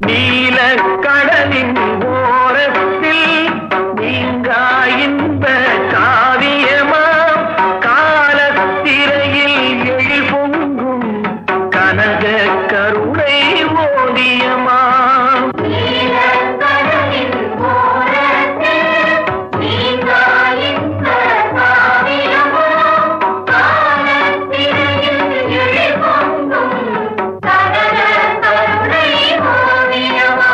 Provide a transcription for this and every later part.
நீல கடலின் ஓரத்தில் நீங்கா இன்ப காவியமாம் காலத்திரையில் எழில் பொங்கும் கனக கருணை ஓவியமாம் நீலக்கடலின் ஓரத்தில் நீங்கா இன்ப காவியமோ காலத்திரையில் எழில் பொங்கும் கனக கருணை ஓவியமா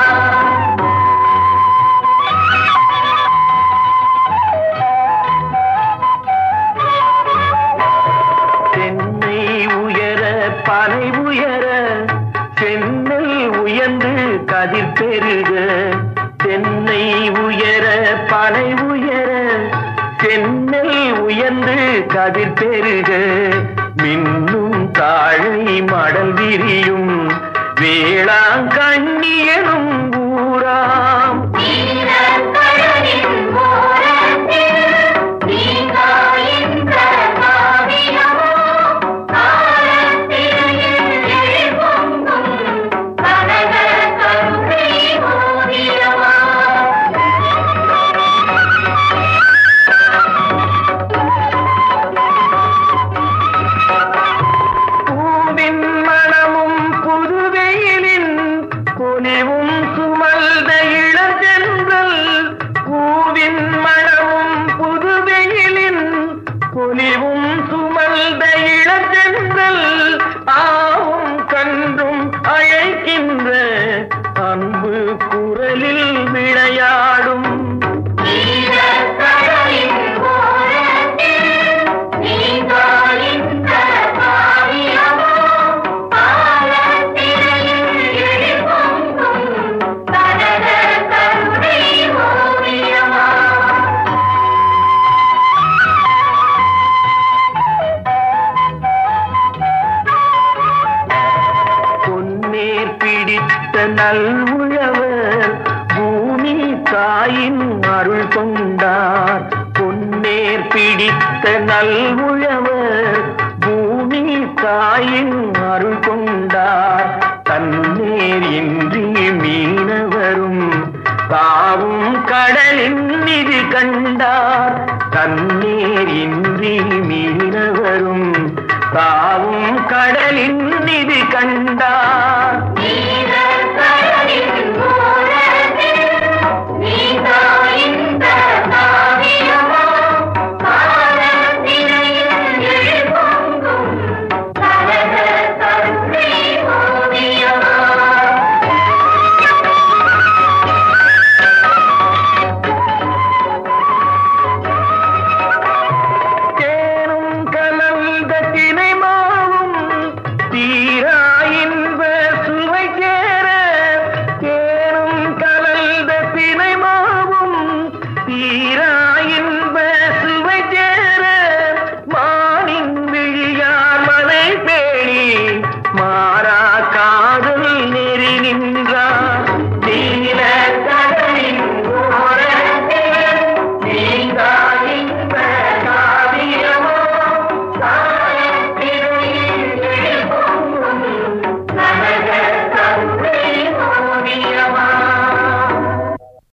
தென்னை உயர பனை உயர சென்னல் உயர்ந்து கதிர் பெருக தென்னை உயர பனை உயர சென்னல் உயர்ந்து கதிர் பெருக மின்னும் தாழை மடல் விரியும் வேளாங்கண்ணியனும் ஊராம் நீலக்கடலின் ஓரத்தில் நீங்கா இன்ப காவியமோ காலத்திரையில் எழில் பொங்கும் கனக கருணை ஓவியமா பூவின் மணமும் புதுவெயிலின் பொலிவும் சுமல்த இளஞ்சென்றல் பூவின் மணமும் புதுவெயிலின் பொலிவும் சுமல்த இளஞ்சென்றல் ஆவும் கன்றும் அழைக்கின்ற அன்பு குரலில் விளையாடும் நீலக்கடலின் ஓரத்தில் நீங்கா இன்ப காவியமோ காலத்திரையில் எழில் பொங்கும் கனக கருணை ஓவியமா பொன்னேர் பிடித்த நல்வுழவர் பூமி தாயின் அருள் கொண்டார் பொன்னேர் பிடித்த நல்வுழவர் பூமி தாயின் அருள் கொண்டார் தன்னேர் இன்றி மீனவரும் தாவும் கடலின் நிதி கண்டார் தன்னேர் இன்றி மீனவரும் தாவும் கடலின் நிதி கண்டார்